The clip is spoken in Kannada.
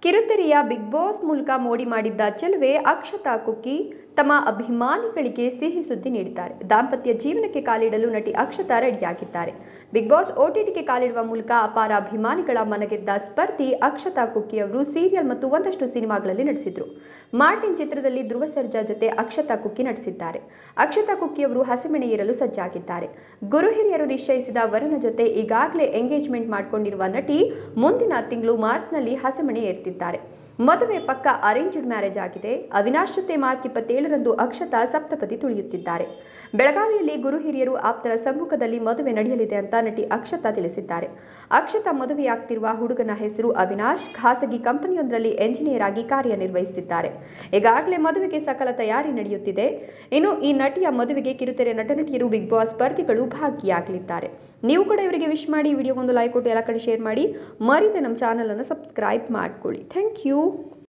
ಕಿರುತೆರೆಯ ಬಿಗ್ ಬಾಸ್ ಮೂಲಕ ಮೋಡಿ ಮಾಡಿದ್ದ ಚೆಲುವೆ ಅಕ್ಷತಾ ಕುಕ್ಕಿ ತಮ್ಮ ಅಭಿಮಾನಿಗಳಿಗೆ ಸಿಹಿ ಸುದ್ದಿ ನೀಡಿದ್ದಾರೆ ದಾಂಪತ್ಯ ಜೀವನಕ್ಕೆ ಕಾಲಿಡಲು ನಟಿ ಅಕ್ಷತಾ ರೆಡಿಯಾಗಿದ್ದಾರೆ ಬಿಗ್ ಬಾಸ್ ಓಟಿಟಿಗೆ ಕಾಲಿಡುವ ಮೂಲಕ ಅಪಾರ ಅಭಿಮಾನಿಗಳ ಮನಗೆದ್ದ ಸ್ಪರ್ಧಿ ಅಕ್ಷತಾ ಕುಕ್ಕಿ ಅವರು ಸೀರಿಯಲ್ ಮತ್ತು ಒಂದಷ್ಟು ಸಿನಿಮಾಗಳಲ್ಲಿ ನಟಿಸಿದ್ರು ಮಾರ್ಟಿನ್ ಚಿತ್ರದಲ್ಲಿ ಧ್ರುವ ಸರ್ಜಾ ಜೊತೆ ಅಕ್ಷತಾ ಕುಕ್ಕಿ ನಟಿಸಿದ್ದಾರೆ ಅಕ್ಷತಾ ಕುಕ್ಕಿ ಅವರು ಹಸಿಮಣೆ ಏರಲು ಸಜ್ಜಾಗಿದ್ದಾರೆ ಗುರು ಹಿರಿಯರು ನಿಶ್ಚಯಿಸಿದ ವರನ ಜೊತೆ ಈಗಾಗಲೇ ಎಂಗೇಜ್ಮೆಂಟ್ ಮಾಡಿಕೊಂಡಿರುವ ನಟಿ ಮುಂದಿನ ತಿಂಗಳು ಮಾರ್ಚ್ನಲ್ಲಿ ಹಸಿಮಣೆ ಏರ್ತಿದ್ದಾರೆ ಮದುವೆ ಪಕ್ಕ ಅರೇಂಜ್ಡ್ ಮ್ಯಾರೇಜ್ ಆಗಿದೆ ಅವಿನಾಶ್ ಜೊತೆ ಮಾರ್ಚ್ ಇಪ್ಪತ್ತೇಳರಂದು ಅಕ್ಷತಾ ಸಪ್ತಪದಿ ತುಳಿಯುತ್ತಿದ್ದಾರೆ ಬೆಳಗಾವಿಯಲ್ಲಿ ಗುರು ಹಿರಿಯರು ಆಪ್ತರ ಸಮ್ಮುಖದಲ್ಲಿ ಮದುವೆ ನಡೆಯಲಿದೆ ಅಂತ ನಟಿ ಅಕ್ಷತಾ ತಿಳಿಸಿದ್ದಾರೆ ಅಕ್ಷತಾ ಮದುವೆಯಾಗ್ತಿರುವ ಹುಡುಗನ ಹೆಸರು ಅವಿನಾಶ್ ಖಾಸಗಿ ಕಂಪನಿಯೊಂದರಲ್ಲಿ ಎಂಜಿನಿಯರ್ ಆಗಿ ಕಾರ್ಯನಿರ್ವಹಿಸುತ್ತಿದ್ದಾರೆ ಈಗಾಗಲೇ ಮದುವೆಗೆ ಸಕಲ ತಯಾರಿ ನಡೆಯುತ್ತಿದೆ ಇನ್ನು ಈ ನಟಿಯ ಮದುವೆಗೆ ಕಿರುತೆರೆ ನಟನಟಿಯರು ಬಿಗ್ ಬಾಸ್ ಸ್ಪರ್ಧಿಗಳು ಭಾಗಿಯಾಗಲಿದ್ದಾರೆ ನೀವು ಕೂಡ ಇವರಿಗೆ ವಿಶ್ ಮಾಡಿ ವಿಡಿಯೋಗೊಂದು ಲೈಕ್ ಕೊಟ್ಟು ಎಲ್ಲ ಕಡೆ ಶೇರ್ ಮಾಡಿ ಮರಿದ ನಮ್ಮ ಚಾನಲನ್ನು ಸಬ್ಸ್ಕ್ರೈಬ್ ಮಾಡ್ಕೊಳ್ಳಿ ಥ್ಯಾಂಕ್ ಯು